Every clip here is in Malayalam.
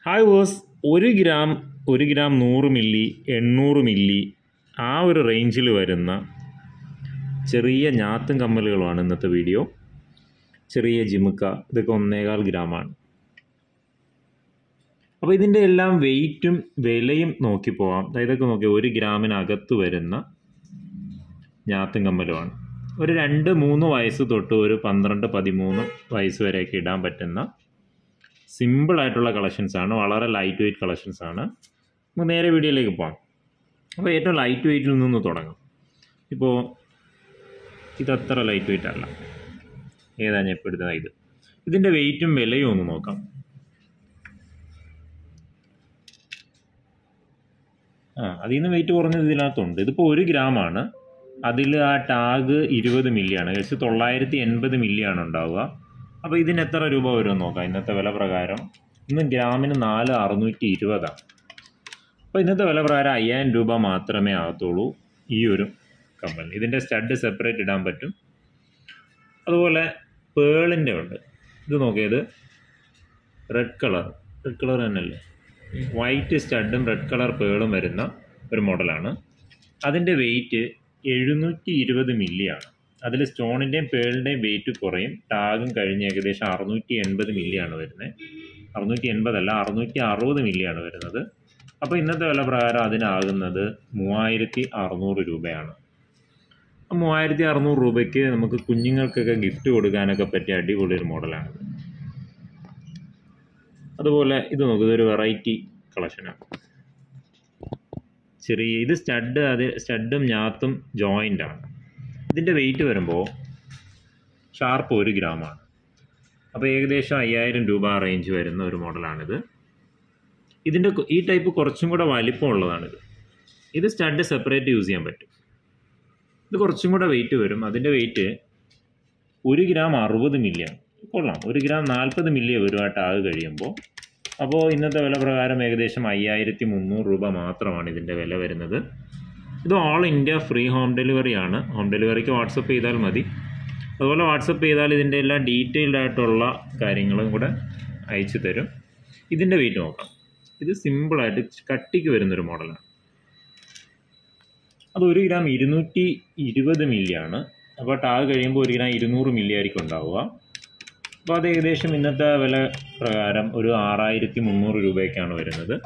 ഹായ് വേഴ്സ് ഒരു ഗ്രാം ഒരു ഗ്രാം നൂറ് മില്ലി എണ്ണൂറ് മില്ലി ആ ഒരു റേഞ്ചിൽ വരുന്ന ചെറിയ ഞാത്തും കമ്മലുകളുമാണ് ഇന്നത്തെ വീഡിയോ ചെറിയ ജിമുക്ക ഇതൊക്കെ ഒന്നേകാൽ ഗ്രാമാണ് അപ്പോൾ ഇതിൻ്റെ എല്ലാം വെയിറ്റും വിലയും നോക്കി പോവാം ദാ ഇതൊക്കെ നോക്കി ഒരു ഗ്രാമിനകത്ത് വരുന്ന ഞാത്തും കമ്മലുമാണ് ഒരു രണ്ട് മൂന്ന് വയസ്സ് തൊട്ട് ഒരു പന്ത്രണ്ട് പതിമൂന്ന് വയസ്സ് വരെയൊക്കെ ഇടാൻ പറ്റുന്ന സിമ്പിൾ ആയിട്ടുള്ള കളക്ഷൻസ് ആണ് വളരെ ലൈറ്റ് വെയിറ്റ് കളക്ഷൻസ് ആണ് നമുക്ക് നേരെ വീഡിയോയിലേക്ക് പോകാം അപ്പോൾ ഏറ്റവും ലൈറ്റ് വെയിറ്റിൽ നിന്ന് തുടങ്ങാം ഇപ്പോൾ ഇതത്ര ലൈറ്റ് വെയിറ്റ് അല്ല ഏതാ ഞാൻ ഇപ്പോൾ എടുത്തത് ഇത് ഇതിൻ്റെ വെയിറ്റും വിലയും ഒന്ന് നോക്കാം ആ അതിൽ നിന്ന് വെയിറ്റ് കുറഞ്ഞത് ഇതിനകത്തുണ്ട് ഇതിപ്പോൾ ഒരു ഗ്രാമാണ് അതിൽ ആ ടാഗ് ഇരുപത് മില്ലിയാണ് ഏകദേശം തൊള്ളായിരത്തി എൺപത് മില്ലിയാണ് ഉണ്ടാവുക അപ്പോൾ ഇതിന് എത്ര രൂപ വരും നോക്കാം ഇന്നത്തെ വില പ്രകാരം ഇന്ന് ഗ്രാമിന് നാല് അറുന്നൂറ്റി ഇരുപതാണ് അപ്പോൾ ഇന്നത്തെ വില പ്രകാരം അയ്യായിരം രൂപ മാത്രമേ ആകത്തുള്ളൂ ഈ ഒരു കമ്മൽ ഇതിൻ്റെ സ്റ്റഡ് സെപ്പറേറ്റ് ഇടാൻ പറ്റും അതുപോലെ പേളിൻ്റെ ഉണ്ട് ഇത് നോക്കിയത് റെഡ് കളർ റെഡ് കളർ തന്നെയല്ലേ വൈറ്റ് സ്റ്റഡും റെഡ് കളർ പേളും വരുന്ന ഒരു മോഡലാണ് അതിൻ്റെ വെയിറ്റ് എഴുന്നൂറ്റി ഇരുപത് മില്ലിയാണ് അതിൽ സ്റ്റോണിൻ്റെയും പേളിൻ്റെയും വെയിറ്റ് കുറയും ടാഗും കഴിഞ്ഞ് ഏകദേശം അറുന്നൂറ്റി എൺപത് മില്ലിയാണ് വരുന്നത് അറുന്നൂറ്റി എൺപതല്ല അറുന്നൂറ്റി അറുപത് മില്ലിയാണ് വരുന്നത് അപ്പോൾ ഇന്നത്തെ വില പ്രകാരം അതിനാകുന്നത് മൂവായിരത്തി അറുന്നൂറ് രൂപയാണ് മൂവായിരത്തി അറുന്നൂറ് രൂപയ്ക്ക് നമുക്ക് കുഞ്ഞുങ്ങൾക്കൊക്കെ ഗിഫ്റ്റ് കൊടുക്കാനൊക്കെ പറ്റിയ അടിപൊളി ഒരു മോഡലാണിത് അതുപോലെ ഇത് നോക്കുക ഇതൊരു വെറൈറ്റി കളക്ഷനാണ് ചെറിയ ഇത് സ്റ്റഡ് അത് സ്റ്റഡും ഞാത്തും ജോയിൻ്റ് ആണ് ഇതിൻ്റെ വെയിറ്റ് വരുമ്പോൾ ഷാർപ്പ് ഒരു ഗ്രാമാണ് അപ്പോൾ ഏകദേശം അയ്യായിരം രൂപ റേഞ്ച് വരുന്ന ഒരു മോഡലാണിത് ഇതിൻ്റെ കൊ- ഈ ടൈപ്പ് കുറച്ചും കൂടെ വലിപ്പമുള്ളതാണിത് ഇത് സ്റ്റഡ് സെപ്പറേറ്റ് യൂസ് ചെയ്യാൻ പറ്റും ഇത് കുറച്ചും കൂടെ വെയിറ്റ് വരും അതിൻ്റെ വെയിറ്റ് ഒരു ഗ്രാം അറുപത് മില്ലിയാണ് കൊള്ളാം ഒരു ഗ്രാം നാൽപ്പത് മില്ലി വരും ആ ടാഗ് കഴിയുമ്പോൾ അപ്പോൾ ഇന്നത്തെ വില പ്രകാരം ഏകദേശം അയ്യായിരത്തി മുന്നൂറ് രൂപ മാത്രമാണ് ഇതിൻ്റെ വില വരുന്നത് ഇത് all India free home delivery ആണ് ഹോം ഡെലിവറിക്ക് വാട്സപ്പ് ചെയ്താൽ മതി അതുപോലെ വാട്സപ്പ് ചെയ്താൽ ഇതിൻ്റെ എല്ലാ ഡീറ്റെയിൽഡ് ആയിട്ടുള്ള കാര്യങ്ങളും കൂടെ അയച്ചു തരും ഇതിൻ്റെ വെയിറ്റ് നോക്കാം ഇത് സിമ്പിളായിട്ട് കട്ടിക്ക് വരുന്നൊരു മോഡലാണ് അത് ഒരു ഗ്രാം ഇരുന്നൂറ്റി ഇരുപത് മില്ലിയാണ് അപ്പോൾ ടാഗ് കഴിയുമ്പോൾ ഒരു ഗ്രാം ഇരുന്നൂറ് മില്ലി ആയിരിക്കും ഉണ്ടാവുക അപ്പോൾ അത് ഏകദേശം ഇന്നത്തെ വില പ്രകാരം ഒരു ആറായിരത്തി മുന്നൂറ് രൂപയ്ക്കാണ് വരുന്നത്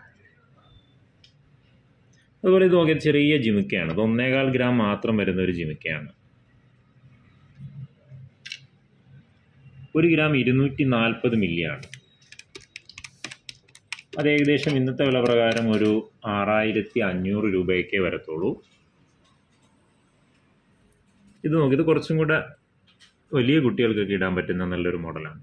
അതുപോലെ ഇത് നോക്കിയാൽ ചെറിയ ജിമിക്കയാണ് അത് ഒന്നേകാൽ ഗ്രാം മാത്രം വരുന്ന ഒരു ജിമിക്കയാണ് ഒരു ഗ്രാം ഇരുന്നൂറ്റി നാൽപ്പത് മില്ലിയാണ് അത് ഏകദേശം ഇന്നത്തെ വില പ്രകാരം ഒരു ആറായിരത്തി അഞ്ഞൂറ് രൂപയൊക്കെ വരത്തുള്ളൂ ഇത് നോക്കി ഇത് കുറച്ചും കൂടെ വലിയ കുട്ടികൾക്കൊക്കെ ഇടാൻ പറ്റുന്ന നല്ലൊരു മോഡലാണ്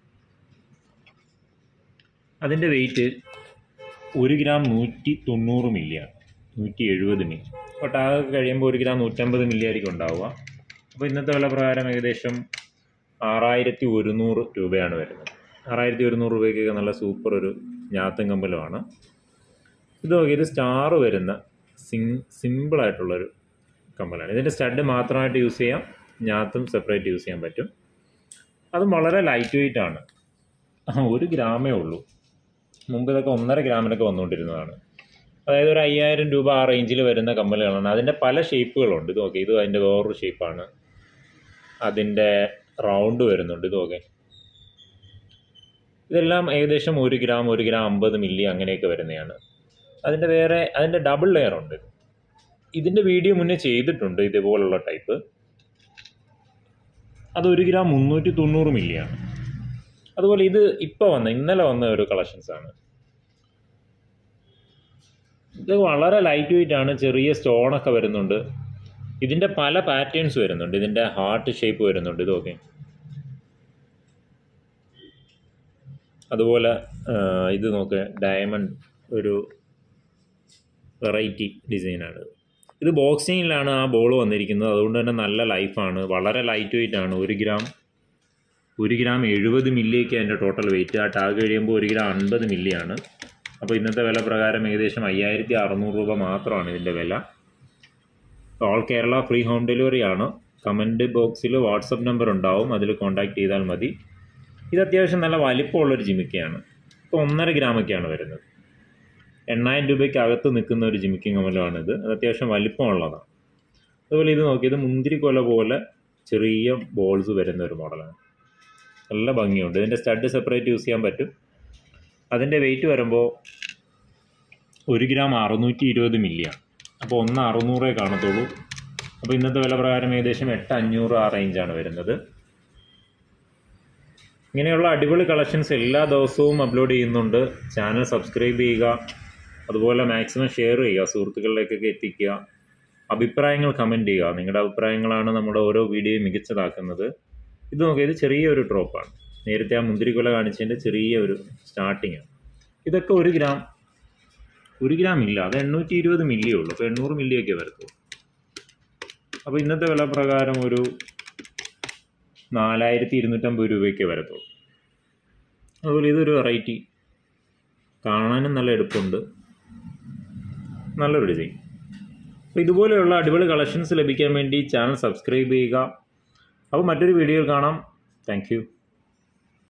അതിൻ്റെ വെയിറ്റ് ഒരു ഗ്രാം നൂറ്റി തൊണ്ണൂറ് മില്ലിയാണ് നൂറ്റി എഴുപത് മില്ലി അപ്പോൾ ടാഗ് കഴിയുമ്പോൾ ഒരു ഗ്രാം നൂറ്റമ്പത് മില്ലി ആയിരിക്കും ഉണ്ടാവുക അപ്പോൾ ഇന്നത്തെ വില പ്രകാരം ഏകദേശം ആറായിരത്തി ഒരുന്നൂറ് രൂപയാണ് വരുന്നത് ആറായിരത്തി ഒരുന്നൂറ് രൂപയ്ക്കൊക്കെ നല്ല സൂപ്പർ ഒരു ഞാത്തും കമ്പലുമാണ് ഇത് നോക്കി ഇത് സ്റ്റാർ വരുന്ന സിങ് സിമ്പിളായിട്ടുള്ളൊരു കമ്മലാണ് ഇതിൻ്റെ സ്റ്റഡ് മാത്രമായിട്ട് യൂസ് ചെയ്യാം ഞാത്തും സെപ്പറേറ്റ് യൂസ് ചെയ്യാൻ പറ്റും അതും വളരെ ലൈറ്റ് വെയിറ്റ് ആണ് ആ ഒരു ഗ്രാമേ ഉള്ളൂ മുമ്പ് ഇതൊക്കെ ഒന്നര ഗ്രാമിനൊക്കെ വന്നുകൊണ്ടിരുന്നതാണ് അതായത് ഒരു അയ്യായിരം രൂപ ആ റേഞ്ചിൽ വരുന്ന കമ്മലുകളാണ് അതിൻ്റെ പല ഷേപ്പുകളുണ്ട് ഇത് നോക്കി ഇത് അതിൻ്റെ വേറൊരു ഷേപ്പാണ് അതിൻ്റെ റൗണ്ട് വരുന്നുണ്ട് ഇത് നോക്കി ഇതെല്ലാം ഏകദേശം ഒരു ഗ്രാം ഒരു ഗ്രാം അമ്പത് മില്ലി അങ്ങനെയൊക്കെ വരുന്നതാണ് അതിൻ്റെ വേറെ അതിൻ്റെ ഡബിൾ ലെയർ ഉണ്ട് ഇതിൻ്റെ വീഡിയോ മുന്നേ ചെയ്തിട്ടുണ്ട് ഇതുപോലുള്ള ടൈപ്പ് അത് ഒരു ഗ്രാം മുന്നൂറ്റി തൊണ്ണൂറ് മില്ലിയാണ് അതുപോലെ ഇത് ഇപ്പോൾ വന്ന ഇന്നലെ വന്ന ഒരു കളക്ഷൻസ് ആണ് ഇത് വളരെ ലൈറ്റ് വെയിറ്റ് ആണ് ചെറിയ സ്റ്റോണൊക്കെ വരുന്നുണ്ട് ഇതിൻ്റെ പല പാറ്റേൺസ് വരുന്നുണ്ട് ഇതിൻ്റെ ഹാർട്ട് ഷേപ്പ് വരുന്നുണ്ട് ഇതൊക്കെ അതുപോലെ ആ, ഇത് നോക്ക് ഡയമണ്ട് ഒരു വെറൈറ്റി ഡിസൈനാണ് ഇത് ബോക്സിങ്ങിലാണ് ആ ബോൾ വന്നിരിക്കുന്നത് അതുകൊണ്ട് തന്നെ നല്ല ലൈഫാണ് വളരെ ലൈറ്റ് വെയിറ്റ് ആണ് ഒരു ഗ്രാം ഒരു ഗ്രാം എഴുപത് മില്ലിയൊക്കെ അതിൻ്റെ ടോട്ടൽ വെയിറ്റ് ആ ടാഗ് കഴിയുമ്പോൾ ഒരു ഗ്രാം അൻപത് മില്ലിയാണ് അപ്പോൾ ഇന്നത്തെ വില പ്രകാരം ഏകദേശം അയ്യായിരത്തി അറുന്നൂറ് രൂപ മാത്രമാണ് ഇതിൻ്റെ വില all Kerala free home delivery ആണ് കമൻറ്റ് ബോക്സിൽ വാട്സപ്പ് നമ്പർ ഉണ്ടാവും അതിൽ കോൺടാക്ട് ചെയ്താൽ മതി ഇത് അത്യാവശ്യം നല്ല വലിപ്പമുള്ളൊരു ജിമിക്കയാണ് ഇപ്പോൾ ഇതിപ്പോൾ ഒന്നര ഗ്രാമൊക്കെയാണ് വരുന്നത് എണ്ണായിരം രൂപയ്ക്ക് അകത്ത് നിൽക്കുന്ന ഒരു ജിമിക്കി കമലമാണിത് അത് അത്യാവശ്യം വലിപ്പമുള്ളതാണ് അതുപോലെ ഇത് നോക്കിയത് മുന്തിരിക്കൊല പോലെ ചെറിയ ബോൾസ് വരുന്ന ഒരു മോഡലാണ് നല്ല ഭംഗിയുണ്ട് ഇതിൻ്റെ സ്റ്റഡ് സെപ്പറേറ്റ് യൂസ് ചെയ്യാൻ പറ്റും അതിൻ്റെ വെയിറ്റ് വരുമ്പോൾ ഒരു ഗ്രാം അറുന്നൂറ്റി ഇരുപത് മില്ലിയാണ് അപ്പോൾ ഒന്ന് അറുന്നൂറേ കാണത്തുള്ളൂ അപ്പോൾ ഇന്നത്തെ വില പ്രകാരം ഏകദേശം എട്ട് അഞ്ഞൂറ് ആ റേഞ്ചാണ് വരുന്നത് ഇങ്ങനെയുള്ള അടിപൊളി കളക്ഷൻസ് എല്ലാ ദിവസവും അപ്ലോഡ് ചെയ്യുന്നുണ്ട് ചാനൽ സബ്സ്ക്രൈബ് ചെയ്യുക അതുപോലെ മാക്സിമം ഷെയർ ചെയ്യുക സുഹൃത്തുക്കളിലേക്കൊക്കെ എത്തിക്കുക അഭിപ്രായങ്ങൾ കമൻറ്റ് ചെയ്യുക നിങ്ങളുടെ അഭിപ്രായങ്ങളാണ് നമ്മുടെ ഓരോ വീഡിയോയും മികച്ചതാക്കുന്നത് ഇത് നോക്കിയത് ചെറിയൊരു ഡ്രോപ്പാണ് നേരത്തെ ആ മുന്തിരിക്കൊല കാണിച്ചതിൻ്റെ ചെറിയ ഒരു സ്റ്റാർട്ടിങ് ആണ് ഇതൊക്കെ ഒരു ഗ്രാം ഒരു ഗ്രാം ഇല്ല അത് എണ്ണൂറ്റി ഇരുപത് മില്ലിയേ ഉള്ളൂ അപ്പോൾ എണ്ണൂറ് മില്ലിയൊക്കെ വരത്തുള്ളൂ അപ്പോൾ ഇന്നത്തെ വില പ്രകാരം ഒരു നാലായിരത്തി ഇരുന്നൂറ്റമ്പത് രൂപയ്ക്ക് വരത്തുള്ളൂ അതുപോലെ ഇതൊരു വെറൈറ്റി കാണാനും നല്ല എടുപ്പുണ്ട് നല്ലൊരു ഡിസൈൻ അപ്പോൾ ഇതുപോലെയുള്ള അടിപൊളി കളക്ഷൻസ് ലഭിക്കാൻ വേണ്ടി ചാനൽ സബ്സ്ക്രൈബ് ചെയ്യുക അപ്പോൾ മറ്റൊരു വീഡിയോയിൽ കാണാം താങ്ക്